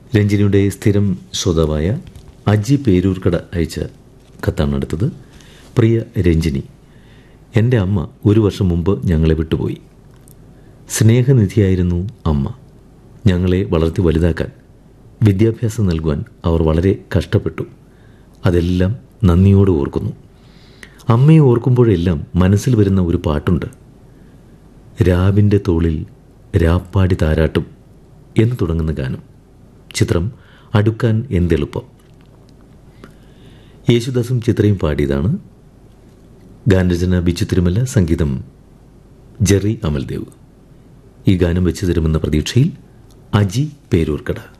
രഞ്ജിനിയുടെ സ്ഥിരം ശ്രോതാവായ അജി പേരൂർക്കട അയച്ച കത്താണ് അടുത്തത് പ്രിയ രഞ്ജിനി എൻ്റെ അമ്മ ഒരു വർഷം മുമ്പ് ഞങ്ങളെ വിട്ടുപോയി സ്നേഹനിധിയായിരുന്നു അമ്മ ഞങ്ങളെ വളർത്തി വലുതാക്കാൻ വിദ്യാഭ്യാസം നൽകുവാൻ അവർ വളരെ കഷ്ടപ്പെട്ടു അതെല്ലാം നന്ദിയോട് ഓർക്കുന്നു അമ്മയെ ഓർക്കുമ്പോഴെല്ലാം മനസ്സിൽ വരുന്ന ഒരു പാട്ടുണ്ട് രാവിൻ്റെ തോളിൽ രാപ്പാടി താരാട്ടും എന്ന് തുടങ്ങുന്ന ഗാനം ചിത്രം അടുക്കാൻ എന്തെളുപ്പം യേശുദാസും ചിത്രയും പാടിയതാണ് ഗാനരചന ബിച്ചു തിരുമല സംഗീതം ജെറി അമൽദേവ് ഈ ഗാനം വെച്ചു തരുമെന്ന പ്രതീക്ഷയിൽ അജി പേരൂർക്കട